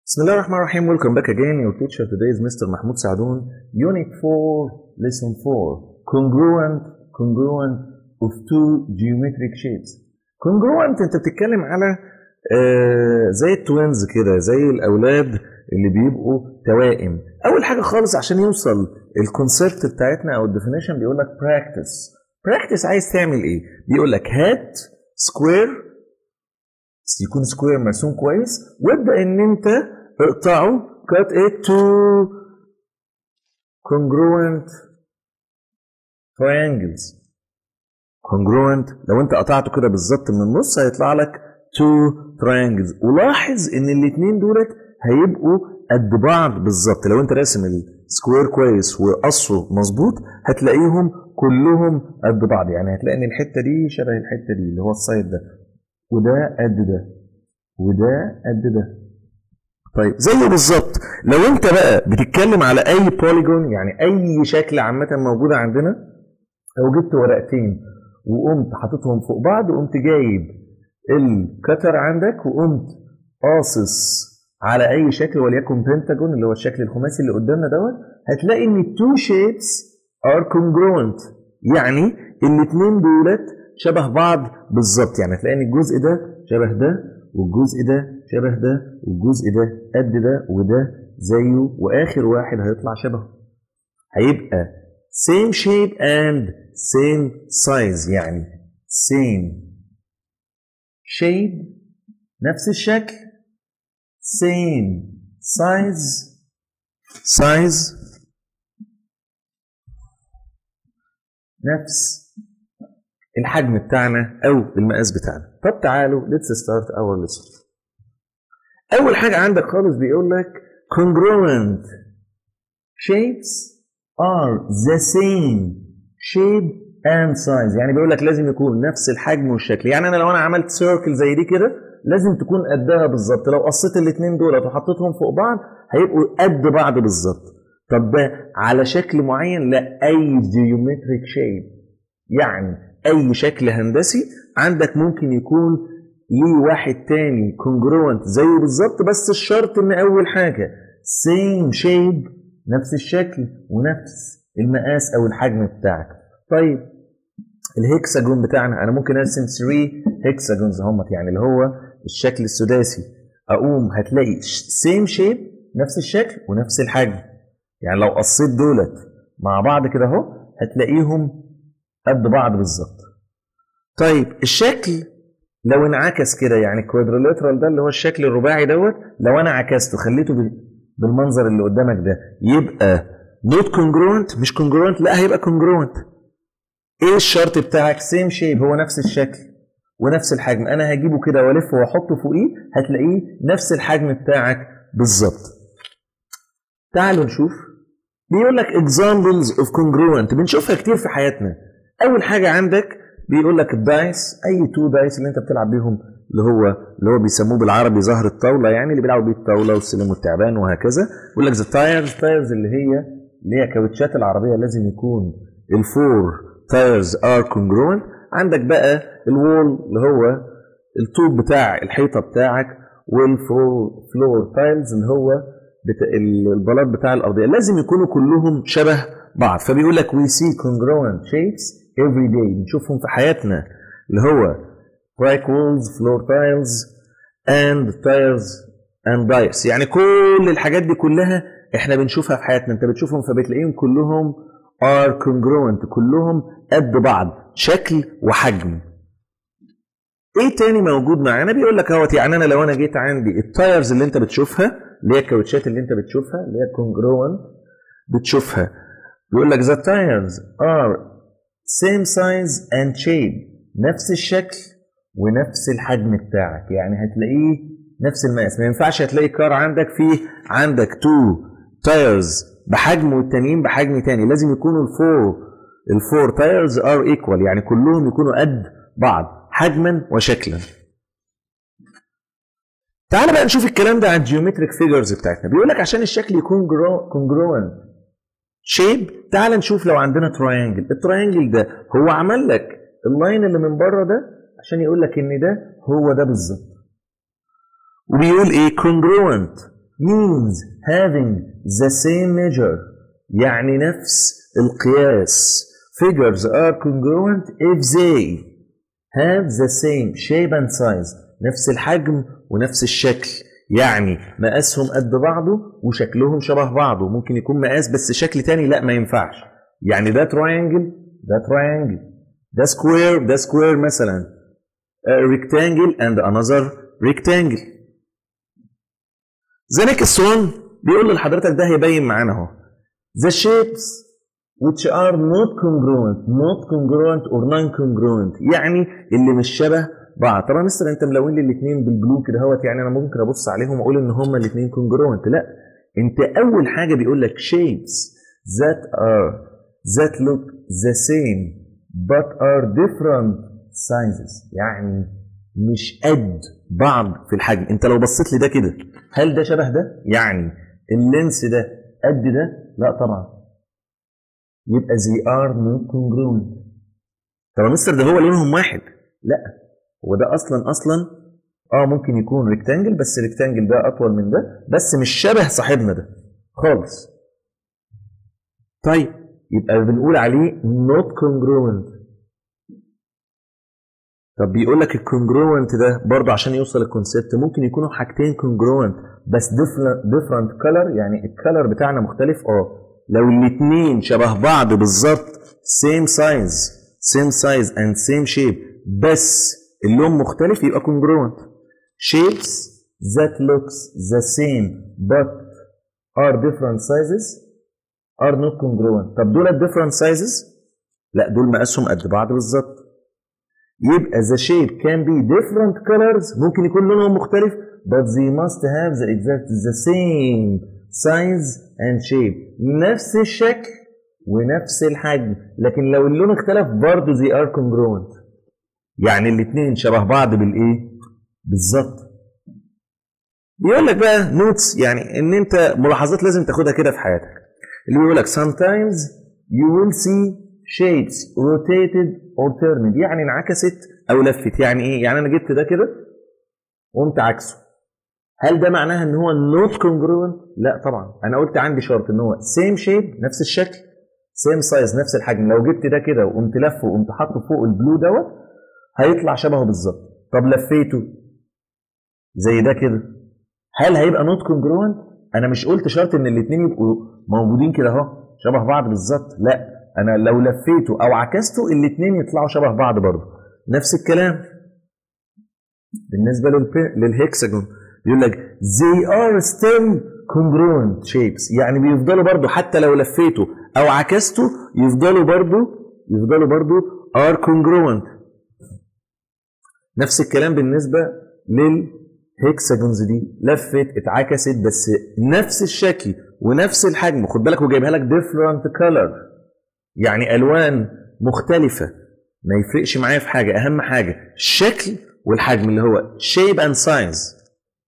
بسم الله الرحمن الرحيم welcome back again your teacher today is Mr. محمود سعدون unit 4 lesson 4 congruent congruent of two geometric shapes congruent انت بتتكلم على آه زي التوينز كده زي الاولاد اللي بيبقوا توائم اول حاجه خالص عشان يوصل الكونسبت بتاعتنا او الديفينيشن بيقول لك practice practice عايز تعمل ايه بيقول لك هات سكوير يكون سكوير مرسوم كويس وابدا ان انت اقطعه cut it to congruent triangles congruent لو انت قطعته كده بالظبط من النص هيطلع لك two triangles ولاحظ ان الاثنين دولت هيبقوا قد بعض بالظبط لو انت راسم السكوير كويس وقصه مظبوط هتلاقيهم كلهم قد بعض يعني هتلاقي ان الحته دي شبه الحته دي اللي هو السايد ده وده قد ده وده قد ده طيب زيه بالظبط لو انت بقى بتتكلم على اي بوليجون يعني اي شكل عامه موجوده عندنا لو جبت ورقتين وقمت حاططهم فوق بعض وقمت جايب الكتر عندك وقمت قاصص على اي شكل وليكن بنتاجون اللي هو الشكل الخماسي اللي قدامنا دوت هتلاقي ان التو شيبس ار كونجروينت يعني الاثنين دولت شبه بعض بالظبط يعني هتلاقي ان الجزء ده شبه ده والجزء ده شبه ده والجزء ده قد ده وده زيه واخر واحد هيطلع شبهه هيبقى same shape and same size يعني same shape نفس الشكل same size size نفس الحجم بتاعنا او المقاس بتاعنا طب تعالوا let's start our lesson اول حاجه عندك خالص بيقول لك congruent shapes are the same shape and size يعني بيقول لك لازم يكون نفس الحجم والشكل يعني انا لو انا عملت سيركل زي دي كده لازم تكون قدها بالظبط لو قصيت الاثنين دول وحطيتهم فوق بعض هيبقوا قد بعض بالظبط طب ده على شكل معين لا اي جيومتريك شيب يعني اي شكل هندسي عندك ممكن يكون ليه واحد تاني كونجروينت زيه بالظبط بس الشرط ان اول حاجه سيم شيب نفس الشكل ونفس المقاس او الحجم بتاعك طيب الهكساجون بتاعنا انا ممكن ارسم 3 هكساجونز هم يعني اللي هو الشكل السداسي اقوم هتلاقي سيم شيب نفس الشكل ونفس الحجم يعني لو قصيت دولت مع بعض كده اهو هتلاقيهم قد بعض بالظبط طيب الشكل لو انعكس كده يعني الكوادريلاترال ده اللي هو الشكل الرباعي دوت لو انا عكسته خليته بالمنظر اللي قدامك ده يبقى نوت كونجروينت مش كونجروينت لا هيبقى كونجروينت ايه الشرط بتاعك سيم شيب هو نفس الشكل ونفس الحجم انا هجيبه كده والفه واحطه فوقيه هتلاقيه نفس الحجم بتاعك بالظبط تعالوا نشوف بيقول لك examples of congruent بنشوفها كتير في حياتنا اول حاجه عندك بيقول لك الدايس اي تو دايس اللي انت بتلعب بيهم اللي هو اللي هو بيسموه بالعربي ظهر الطاوله يعني اللي بيلعبوا بيه الطاوله والسلم والتعبان وهكذا بيقول لك ذا تايرز تايرز اللي هي اللي هي كاوتشات العربيه لازم يكون الفور تايرز ار كونجروينت عندك بقى الوول اللي هو الطوب بتاع الحيطه بتاعك والفلور فلور تايلز اللي هو بتا... البلاط بتاع الارضيه لازم يكونوا كلهم شبه بعض فبيقول لك we see congruent shapes every day بنشوفهم في حياتنا اللي هو brick walls floor tiles and tires and dice يعني كل الحاجات دي كلها احنا بنشوفها في حياتنا انت بتشوفهم فبتلاقيهم كلهم are congruent كلهم قد بعض شكل وحجم ايه تاني موجود معانا بيقول لك اهوت يعني انا لو انا جيت عندي التايرز اللي انت بتشوفها اللي هي الكاوتشات اللي انت بتشوفها اللي هي كونجروينت بتشوفها بيقول لك the tires are same size and shape نفس الشكل ونفس الحجم بتاعك يعني هتلاقيه نفس المقاس ما ينفعش هتلاقي كار عندك فيه عندك تو تايرز بحجم والتانيين بحجم تاني لازم يكونوا الفور الفور تايرز ار ايكوال يعني كلهم يكونوا قد بعض حجما وشكلا تعال بقى نشوف الكلام ده عن الجيومتريك فيجرز بتاعتنا بيقول لك عشان الشكل يكون كونجروينت شيب تعال نشوف لو عندنا تراينجل التراينجل ده هو عمل لك اللاين اللي من بره ده عشان يقول لك ان ده هو ده بالظبط وبيقول ايه congruent means having the same measure يعني نفس القياس figures are congruent if they have the same shape and size نفس الحجم ونفس الشكل يعني مقاسهم قد بعضه وشكلهم شبه بعضه ممكن يكون مقاس بس شكل تاني لا ما ينفعش يعني ده تراينجل ده تراينجل ده سكوير ده سكوير مثلا rectangle and another rectangle the next one بيقول لحضرتك ده هيبين معانا اهو the shapes which are not congruent not congruent or non-congruent يعني اللي مش شبه بعض طبعا مستر انت ملون لي الاثنين بالبلو كده اهوت يعني انا ممكن ابص عليهم واقول ان هما الاثنين congruent لا انت اول حاجه بيقول لك shapes that are that look the same but are different sizes يعني مش قد بعض في الحجم انت لو بصيت لي ده كده هل ده شبه ده يعني اللينس ده قد ده لا طبعا يبقى they are not congruent طب يا مستر ده هو لونهم واحد لا هو ده اصلا اصلا اه ممكن يكون ريكتانجل بس ريكتانجل ده اطول من ده بس مش شبه صاحبنا ده خالص طيب يبقى بنقول عليه not congruent طب بيقول لك الكونجروينت ده برضه عشان يوصل الكونسيبت ممكن يكونوا حاجتين كونجروينت بس ديفرنت كلر يعني الكلر بتاعنا مختلف اه لو الاثنين شبه بعض بالظبط سيم سايز سيم سايز اند سيم شيب بس اللون مختلف يبقى congruent shapes that looks the same but are different sizes are not congruent طب دول different sizes لا دول مقاسهم قد بعض بالظبط يبقى the shape can be different colors ممكن يكون لونهم مختلف but they must have the exact the same size and shape نفس الشكل ونفس الحجم لكن لو اللون اختلف برضه they are congruent يعني الاثنين شبه بعض بالايه بالظبط بيقول لك بقى نوتس يعني ان انت ملاحظات لازم تاخدها كده في حياتك اللي بيقول لك sometimes you will see shapes rotated or turned يعني انعكست او لفت يعني ايه يعني انا جبت ده كده وقمت عكسه هل ده معناها ان هو not congruent لا طبعا انا قلت عندي شرط ان هو same shape نفس الشكل same size نفس الحجم لو جبت ده كده وقمت لفه وقمت حاطه فوق البلو دوت هيطلع شبهه بالظبط طب لفيته زي ده كده هل هيبقى نوت كونجروينت انا مش قلت شرط ان الاثنين يبقوا موجودين كده اهو شبه بعض بالظبط لا انا لو لفيته او عكسته الاثنين يطلعوا شبه بعض برضه نفس الكلام بالنسبه للهكساجون بيقول لك they are still congruent shapes يعني بيفضلوا برضه حتى لو لفيته او عكسته يفضلوا برضه يفضلوا برضه are congruent نفس الكلام بالنسبة للهكساجونز دي لفت اتعكست بس نفس الشكل ونفس الحجم خد بالك وجايبها لك different color يعني ألوان مختلفة ما يفرقش معايا في حاجة أهم حاجة الشكل والحجم اللي هو shape and size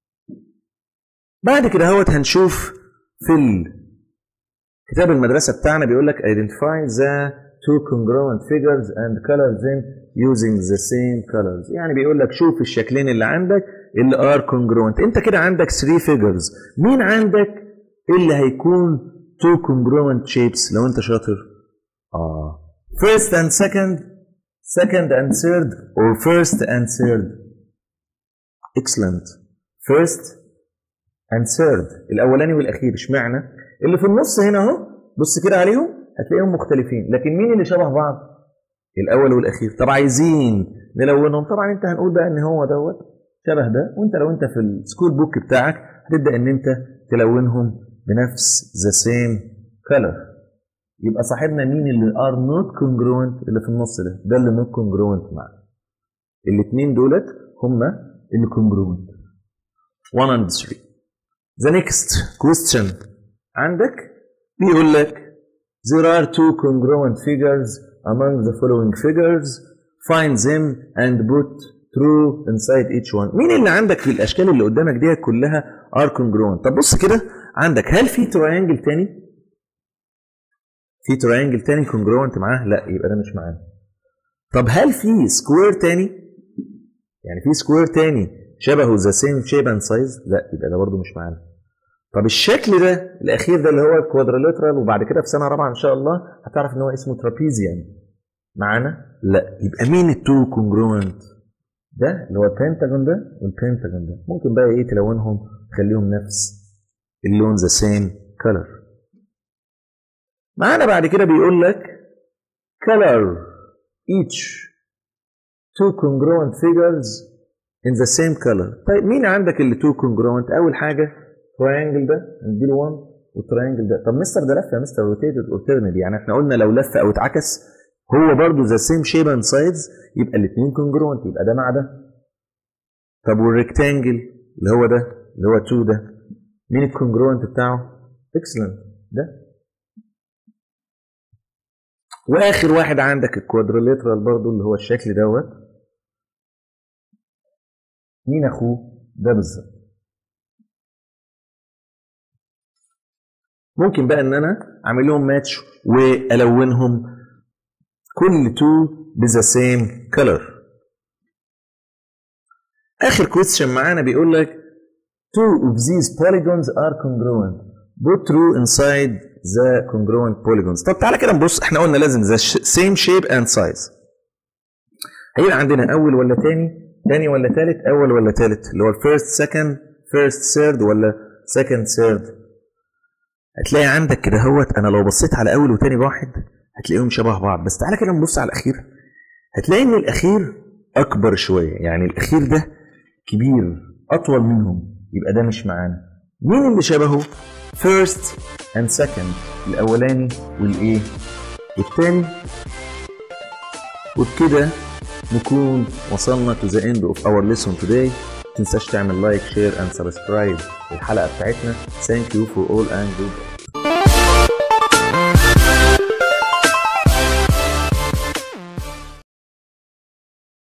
بعد كده هوت هنشوف في كتاب المدرسة بتاعنا بيقول لك identify the two congruent figures and color them using the same colors يعني بيقول لك شوف الشكلين اللي عندك اللي are congruent انت كده عندك 3 figures مين عندك اللي هيكون two congruent shapes لو انت شاطر اه first and second second and third or first and third excellent first and third الاولاني والاخير اشمعنى اللي في النص هنا اهو بص كده عليهم هتلاقيهم مختلفين لكن مين اللي شبه بعض الاول والاخير طب عايزين نلونهم طبعا انت هنقول بقى ان هو دوت شبه ده وانت لو انت في السكول بوك بتاعك هتبدا ان انت تلونهم بنفس ذا سيم كلر يبقى صاحبنا مين اللي ار نوت كونجروينت اللي في النص ده ده اللي نوت كونجروينت معاه الاثنين دولت هما اللي كونجروينت 1 and 3 the next question عندك بيقول لك There are two congruent figures among the following figures. Find them and put true inside each one. مين اللي عندك في الأشكال اللي قدامك دي كلها are congruent؟ طب بص كده عندك هل في triangle تاني؟ في triangle تاني congruent معاه؟ لا يبقى ده مش معاه. طب هل في square تاني؟ يعني في square تاني شبهه the same shape and size؟ لا يبقى ده برضه مش معانا. طب الشكل ده الاخير ده اللي هو الكوادريلاترال وبعد كده في سنه رابعه ان شاء الله هتعرف ان هو اسمه ترابيزيان معانا لا يبقى مين التو كونجروينت ده اللي هو البنتاجون ده والبنتاجون ده ممكن بقى ايه تلونهم تخليهم نفس اللون ذا سيم كلر معانا بعد كده بيقول لك color each two congruent figures in the same color طيب مين عندك اللي two congruent اول حاجه triangle ده نديله 1 والتراينجل ده طب مستر ده لف يا مستر روتيتد alternate يعني احنا قلنا لو لف او اتعكس هو برضه ذا سيم شيب اند سايز يبقى الاثنين كونجروينت يبقى ده مع ده طب والريكتانجل اللي هو ده اللي هو 2 ده مين الكونجروينت بتاعه؟ اكسلنت ده واخر واحد عندك الكوادريلاترال برضه اللي هو الشكل دوت مين اخوه؟ ده بالظبط ممكن بقى ان انا اعمل لهم ماتش والونهم كل تو بذا سيم كلر اخر كويستشن معانا بيقول لك two of these polygons are congruent put true inside the congruent polygons طب تعالى كده نبص احنا قلنا لازم the same shape and size هيبقى عندنا اول ولا تاني تاني ولا تالت اول ولا تالت اللي هو الفيرست سكند فيرست ثيرد ولا سكند ثيرد هتلاقي عندك كده هوت انا لو بصيت على اول وتاني واحد هتلاقيهم شبه بعض بس تعالى كده نبص على الاخير هتلاقي ان الاخير اكبر شويه يعني الاخير ده كبير اطول منهم يبقى ده مش معانا مين اللي شبهه first and second الاولاني والايه والتاني وبكده نكون وصلنا to the end of our lesson today تنساش تعمل لايك شير and subscribe للحلقه بتاعتنا thank you for all and good